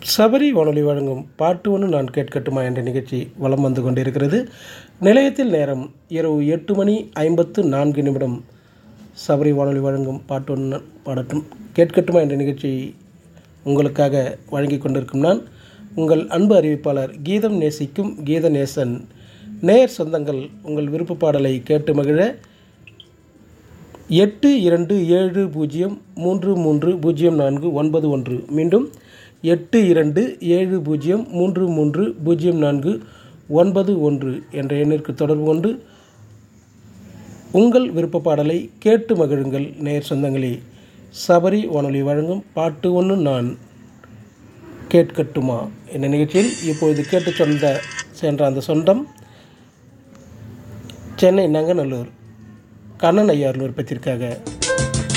சபரி வானொலி வழங்கும் பாட்டு ஒன்று நான் கேட்கட்டுமா என்ற நிகழ்ச்சி வலம் வந்து கொண்டிருக்கிறது நிலையத்தில் நேரம் இரவு எட்டு மணி ஐம்பத்து நான்கு நிமிடம் சபரி வானொலி வழங்கும் பாட்டு ஒன்று பாடட்டும் கேட்கட்டுமா என்ற நிகழ்ச்சியை உங்களுக்காக வழங்கி கொண்டிருக்கும் நான் உங்கள் அன்பு அறிவிப்பாளர் கீதம் நேசிக்கும் கீத நேசன் நேயர் சொந்தங்கள் உங்கள் விருப்ப பாடலை கேட்டு மகிழ எட்டு இரண்டு ஏழு பூஜ்ஜியம் மூன்று மூன்று பூஜ்ஜியம் நான்கு ஒன்பது ஒன்று மீண்டும் எட்டு இரண்டு ஏழு பூஜ்ஜியம் மூன்று மூன்று பூஜ்ஜியம் நான்கு ஒன்பது ஒன்று என்ற எண்ணிற்கு தொடர்பு கொண்டு உங்கள் விருப்ப பாடலை கேட்டு மகிழுங்கள் நேர் சொந்தங்களே சபரி வானொலி வழங்கும் பாட்டு ஒன்று நான் கேட்கட்டுமா என்ற நிகழ்ச்சியில் இப்பொழுது கேட்டு சொந்த சென்ற அந்த சொந்தம் சென்னை நங்கநல்லூர் கண்ணன் ஐயார் விருப்பத்திற்காக